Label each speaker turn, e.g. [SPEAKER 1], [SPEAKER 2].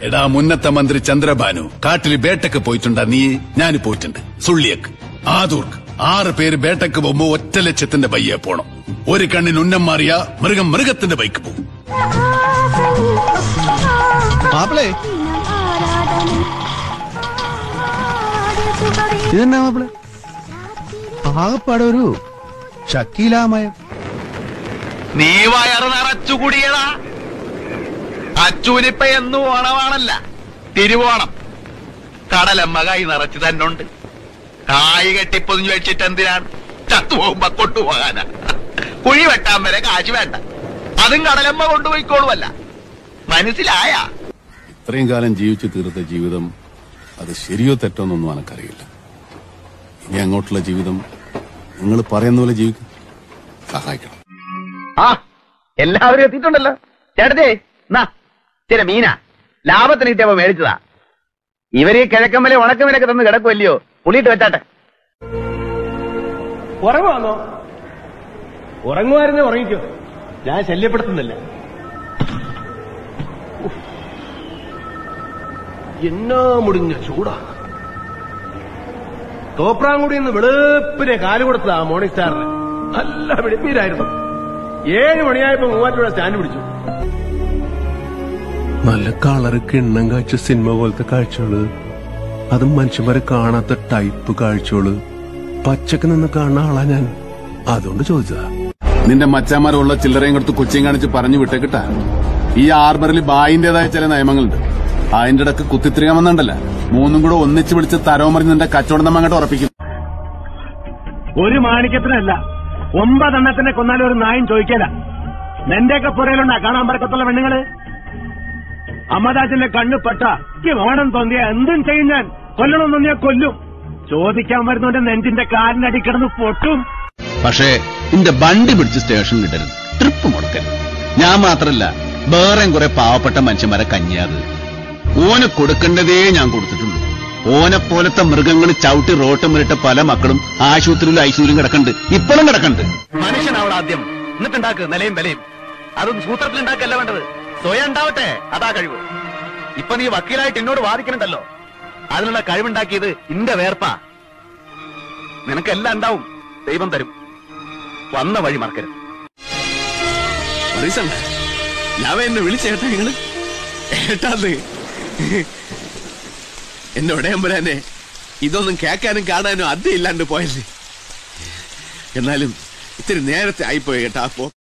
[SPEAKER 1] എടാ മുന്നത്തെ മന്ത്രി ചന്ദ്രബാനു കാട്ടില് ബേട്ടക്ക് പോയിട്ടുണ്ടാ നീ ഞാൻ പോയിട്ടുണ്ട് സുള്ളിയക്ക് ആദൂർക്ക് ആറ് പേര് ബേട്ടക്ക് പോകുമ്പോ ഒറ്റ ലക്ഷ്യത്തിന്റെ ബയ്യെ പോണം ഒരു കണ്ണിന് ഉന്നം മാറിയ മൃഗം മൃഗത്തിന്റെ ബൈക്ക് പോകും
[SPEAKER 2] മാപ്പിളേ ഇതെന്നാ മാപ്പിള ആകപ്പാടെ ഒരു ഷക്കീലാമയം
[SPEAKER 3] നീ വയറ് നിറച്ചു കുടിയടാ അച്ചൂനിപ്പ എന്ന് ഓണമാണല്ല തിരുവോണം കടലമ്മ കൈ നിറച്ച് തന്നുണ്ട് കായ് കെട്ടിപ്പൊതിഞ്ഞു വെച്ചിട്ട് എന്തിനാണ് ചത്തുപോകുമ്പോ കൊണ്ടുപോകാനാ കുഴി വെട്ടാൻ വരെ കാശ് വേണ്ട അതും കടലമ്മ കൊണ്ടുപോയിക്കോളുമല്ല മനസ്സിലായ
[SPEAKER 1] ഇത്രയും കാലം ജീവിച്ചു തീർത്ത ജീവിതം അത് ശരിയോ തെറ്റോ എന്നൊന്നും എനക്കറിയില്ല ഇനി അങ്ങോട്ടുള്ള ജീവിതം നിങ്ങൾ പറയുന്ന പോലെ ജീവിക്കും സഹായിക്കണം
[SPEAKER 3] ആ എല്ലാവരും എത്തിയിട്ടുണ്ടല്ലോ ചേട്ടത്തെ എന്നാ ചില മീന ലാഭത്തിന് കിട്ടിയപ്പോ മേടിച്ചതാ ഇവര് ഈ കിഴക്കമ്മലെ ഉണക്കമ്മലൊക്കെ തന്ന് കിടക്കുമല്ലയോ പുളിയിട്ട് വെച്ചാട്ടെ
[SPEAKER 4] ഉറങ്ങുവാന്നോ ഉറങ്ങുമായിരുന്നേ ഉറങ്ങിക്കോ ഞാൻ ശല്യപ്പെടുത്തുന്നില്ല ഉഫ്. എന്നാ മുടിഞ്ഞ ചൂടാ തോപ്രാങ്കുടി നിന്ന് വെളുപ്പിനെ കാല് കൊടുത്തതാ മോർണിംഗ് സ്റ്റാറിന് നല്ല വെളുപ്പീരായിരുന്നു ഏഴ് മണിയായപ്പോ മൂവാറ്റുപുഴ സ്റ്റാൻഡ് പിടിച്ചു
[SPEAKER 5] നല്ല കളറ് കിണ്ണം കാഴ്ച സിനിമ പോലത്തെ കാഴ്ചകള് അതും മനുഷ്യന്മാരെ കാണാത്ത ടൈപ്പ് കാഴ്ചകള് പച്ചക്ക് നിന്ന് കാണുന്ന ആളാ ഞാൻ അതുകൊണ്ട് ചോദിച്ചതാ
[SPEAKER 1] നിന്റെ മച്ചാമാരുള്ള ചില്ലറയും കൊടുത്ത് കൊച്ചിയും കാണിച്ച് പറഞ്ഞു വിട്ടേക്കിട്ടാ ഈ ആർബറിൽ ബായിന്റേതായ ചില നിയമങ്ങളുണ്ട് അതിന്റെ ഇടക്ക് കുത്തിത്തിരിക്കാൻ വന്നിണ്ടല്ല മൂന്നും കൂടെ ഒന്നിച്ച് പിടിച്ച് തരോമറിഞ്ഞ് നിന്റെ കച്ചവടം നമ്മ അങ്ങോട്ട് ഉറപ്പിക്കും
[SPEAKER 4] ഒരു മാണിക്യത്തിനല്ല ഒമ്പതെണ്ണത്തിനെ കൊന്നാലും ഒരു നായും ചോദിക്കല നിന്റെയൊക്കെ പുറയിലുണ്ടാ കാണാൻ പറക്കത്തുള്ള പെണ്ണുങ്ങള് അമ്മദാസിന്റെ കണ്ണു പെട്ട എനിക്ക് വേണം തോന്നിയ എന്തും ചെയ്യും ഞാൻ കൊല്ലണം തോന്നിയാ കൊല്ലും ചോദിക്കാൻ വരുന്നവന്റെ നെഞ്ചിന്റെ കാലിനടി കിടന്ന് പൊട്ടും
[SPEAKER 6] പക്ഷേ എന്റെ വണ്ടി പിടിച്ച് സ്റ്റേഷനിൽ ഇടരുത് ട്രിപ്പ് മുടക്കരുത് ഞാൻ മാത്രല്ല വേറെയും കുറെ പാവപ്പെട്ട മനുഷ്യന്മാരെ കഞ്ഞിയാത് ഓന് കൊടുക്കേണ്ടതേ ഞാൻ കൊടുത്തിട്ടുള്ളൂ ഓനെ പോലത്തെ മൃഗങ്ങൾ ചവിട്ടി റോട്ടുമിലിട്ട പല മക്കളും ആശുപത്രിയിലും ഐശ്വര്യം കിടക്കണ്ട് ഇപ്പോഴും കിടക്കണ്ട്
[SPEAKER 3] മനുഷ്യനാവണം ആദ്യം എന്നിട്ടുണ്ടാക്ക് നിലയും വിലയും അതും സൂത്രത്തിൽ ഉണ്ടാക്കല്ല വേണ്ടത് സ്വയം ഉണ്ടാവട്ടെ അതാ കഴിവ് ഇപ്പൊ നീ വക്കീലായിട്ട് എന്നോട് വാദിക്കണുണ്ടല്ലോ അതിനുള്ള കഴിവുണ്ടാക്കിയത് ഇന്റെ വേർപ്പാ നിനക്കെല്ലാം ഉണ്ടാവും ദൈവം തരും വന്ന വഴി മറക്കരുത്
[SPEAKER 6] ഞാൻ എന്നെ വിളിച്ചേട്ടാ നിങ്ങള് ഏട്ടാന്ന് എന്റെ ഉടയമ്പരാനെ ഇതൊന്നും കേൾക്കാനും കാണാനും അധികം ഇല്ലാണ്ട് പോയല്ലേ എന്നാലും ഇത്തിരി നേരത്തെ ആയിപ്പോയി കേട്ടാ അപ്പോ